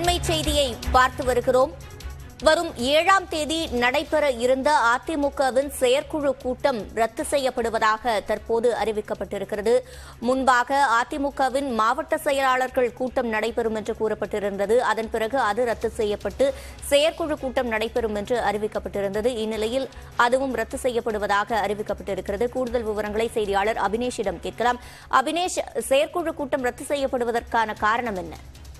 அண்மை செய்தியை பார்த்து வருகிறோம் வரும் ஏழாம் தேதி நடைபெற இருந்த அதிமுகவின் செயற்குழு கூட்டம் ரத்து செய்யப்படுவதாக தற்போது அறிவிக்கப்பட்டிருக்கிறது முன்பாக அதிமுகவின் மாவட்ட செயலாளர்கள் கூட்டம் நடைபெறும் என்று கூறப்பட்டிருந்தது அதன் பிறகு அது ரத்து செய்யப்பட்டு செயற்குழு கூட்டம் நடைபெறும் என்று அறிவிக்கப்பட்டிருந்தது இந்நிலையில் அதுவும் ரத்து செய்யப்படுவதாக அறிவிக்கப்பட்டிருக்கிறது கூடுதல் விவரங்களை செய்தியாளர் அபினேஷிடம் கேட்கலாம் அபினேஷ் செயற்குழு கூட்டம் ரத்து செய்யப்படுவதற்கான காரணம் என்ன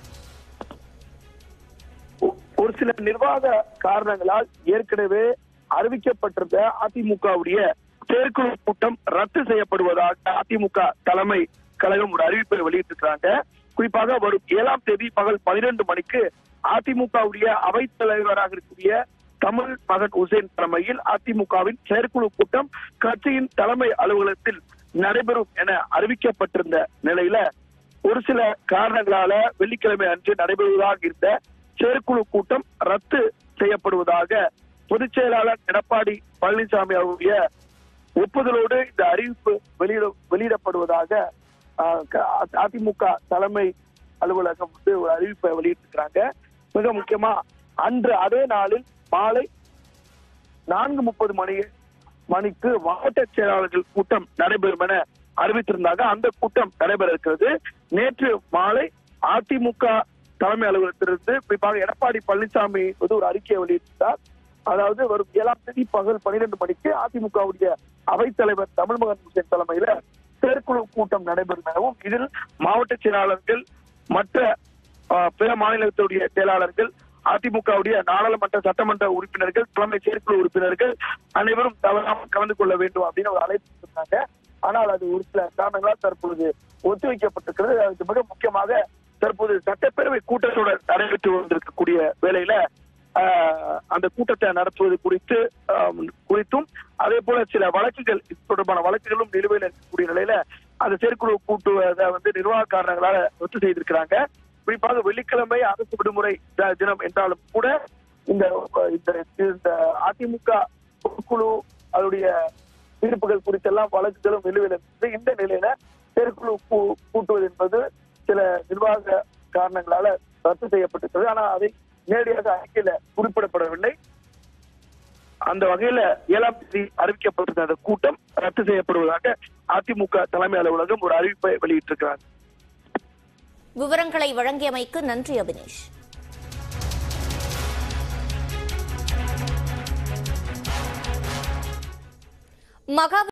ஒரு சில நிர்வாக காரணங்களால் ஏற்கனவே அறிவிக்கப்பட்டிருந்த அதிமுகவுடைய செயற்குழு கூட்டம் ரத்து செய்யப்படுவதாக அதிமுக தலைமை கழகம் ஒரு அறிவிப்பை வெளியிட்டிருக்கிறாங்க குறிப்பாக வரும் ஏழாம் தேதி பகல் பனிரெண்டு மணிக்கு அதிமுகவுடைய அவைத் தலைவராக இருக்கக்கூடிய தமிழ் மகன் உசேன் தலைமையில் அதிமுகவின் செயற்குழு கூட்டம் கட்சியின் தலைமை அலுவலகத்தில் நடைபெறும் என அறிவிக்கப்பட்டிருந்த நிலையில ஒரு சில காரணங்களால வெள்ளிக்கிழமை அன்று நடைபெறுவதாக இருந்த செயற்குழு கூட்டம் ரத்து செய்யப்படுவதாக பொதுச் செயலாளர் எடப்பாடி பழனிசாமி அவருடைய ஒப்புதலோடு இந்த அறிவிப்பு வெளியிட வெளியிடப்படுவதாக ஆஹ், க- அதிமுக தலைமை அலுவலகம் வந்து ஒரு அறிவிப்பை வெளியிட்டிருக்கிறாங்க மிக முக்கியமா அன்று அதே நாளில் மாலை நான்கு முப்பது மணி மணிக்கு மாவட்ட செயலாளர்கள் கூட்டம் நடைபெறும் என அறிவித்திருந்தாங்க அந்த கூட்டம் நடைபெற இருக்கிறது நேற்று மாலை அதிமுக தலைமை அலுவலகத்திலிருந்து குறிப்பாக எடப்பாடி பழனிசாமி வந்து ஒரு அறிக்கையை வெளியிட்டார் அதாவது வரும் ஏழாம் தேதி பகல் பனிரெண்டு மணிக்கு அதிமுகவுடைய அவைத்தலைவர் தமிழ்மகன் ஹுசேன் தலைமையில செயற்குழு கூட்டம் நடைபெறும் எனவும் இதில் மாவட்ட செயலாளர்கள் மற்ற ஆஹ், பிற மாநிலத்துடைய செயலாளர்கள் அதிமுகவுடைய நாடாளுமன்ற சட்டமன்ற உறுப்பினர்கள் தலைமை செயற்குழு உறுப்பினர்கள் அனைவரும் தவறாமல் கலந்து கொள்ள வேண்டும் அப்படின்னு ஒரு அழைப்பு கொடுத்தாங்க ஆனால் அது ஒரு சில காரணங்களால் தற்பொழுது ஒத்திவைக்கப்பட்டிருக்கிறது அதுக்கு மிக முக்கியமாக தற்போது சட்டப்பேரவை கூட்டத்தொடர் நடைபெற்று வந்திருக்கக்கூடிய வேளையில ஆஹ், அந்த கூட்டத்தை நடத்துவது குறித்து ஆம், குறித்தும் அதே போல சில வழக்குகள் இது தொடர்பான வழக்குகளும் நிலுவையில் இருக்கக்கூடிய நிலையில அந்த செயற்குழு கூட்டுவதை வந்து நிர்வாக காரணங்களால ரத்து செய்திருக்கிறாங்க குறிப்பாக வெள்ளிக்கிழமை அரசு விடுமுறை த- தினம் என்றாலும் கூட இந்த இந்த- இந்த அதிமுக பொதுக்குழு அதனுடைய தீர்ப்புகள் குறித்தெல்லாம் வழக்குகளும் நிலுவையில் இருக்குது இந்த நிலையில செயற்குழு கூ- கூட்டுவது என்பது சில நிர்வாக காரணங்களால ரத்து செய்யப்பட்டிருக்கிறது ஆனா அதை நேரடியாக அறிக்கையில குறிப்பிடப்படவில்லை அந்த வகையில ஏழாம் தேதி அறிவிக்கப்பட்டிருந்த அந்த கூட்டம் ரத்து செய்யப்படுவதாக அதிமுக தலைமை அலுவலகம் ஒரு அறிவிப்பை வெளியிட்டிருக்கிறார் விவரங்களை வழங்கியமைக்கு நன்றி அபினேஷ் மகா